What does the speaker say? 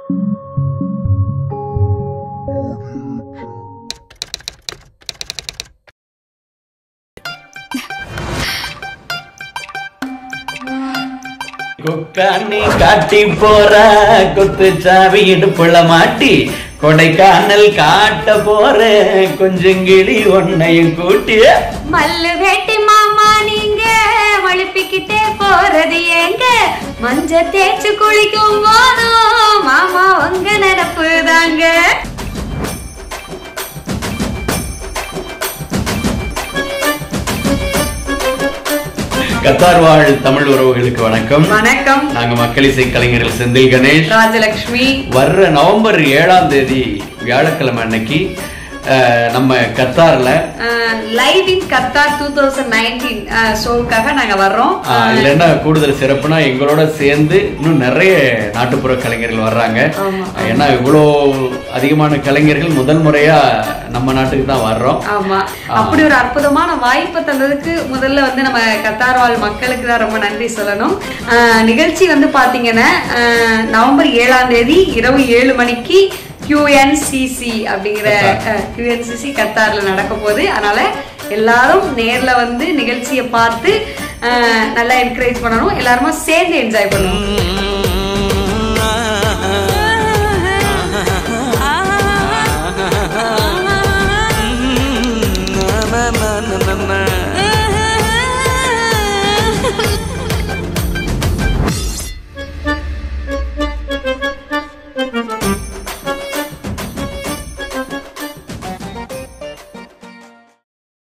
குக்கானி காட்டி போற குத்து சாவி இடுப்புல மாட்டி கொடைக்கானல் காட்ட போற கொஞ்சங்கிளி ஒன்னையும் கூட்டிய மல்லு வேட்டி மாமா நீங்க வழுப்பிக்கிட்டே போறது ஏங்க மஞ்ச தேய்ச்சு குளிக்கும் போதும் மாமா உங்க நடப்பு தாங்க கத்தார் வாழ் தமிழ் உறவுகளுக்கு வணக்கம் வணக்கம் நாங்க மக்களிசை கலைஞர்கள் செந்தில் கணேஷ் ராஜலக்ஷ்மி வர்ற நவம்பர் ஏழாம் தேதி வியாழக்கிழமை அன்னைக்கு அஹ், நம்ம கத்தார்ல live in Qatar two thousand nineteen ஷோவுக்காக நாங்க வர்றோம் ஆஹ், இதுல என்ன கூடுதல் சிறப்புனா எங்களோட சேர்ந்து இன்னும் நிறைய நாட்டுப்புற கலைஞர்கள் வர்றாங்க ஆமா. ஏன்னா இவ்வளோ அதிகமான கலைஞர்கள் முதல் முறையா நம்ம நாட்டுக்கு தான் வர்றோம் ஆமா அப்படி ஒரு அற்புதமான வாய்ப்பை தந்ததுக்கு முதல்ல வந்து நம்ம கத்தார் வாழ் மக்களுக்கு தான் ரொம்ப நன்றி சொல்லணும் ஆஹ் நிகழ்ச்சி வந்து பாத்தீங்கன்னா ஆஹ் நவம்பர் ஏழாம் தேதி இரவு ஏழு மணிக்கு QNCC அப்படிங்கிற QNCC கத்தார்ல நடக்க போகுது அதனால எல்லாரும் நேர்ல வந்து நிகழ்ச்சியை பார்த்து ஆஹ் நல்லா என்கரேஜ் பண்ணணும் எல்லாருமா சேர்ந்து என்ஜாய் பண்ணணும்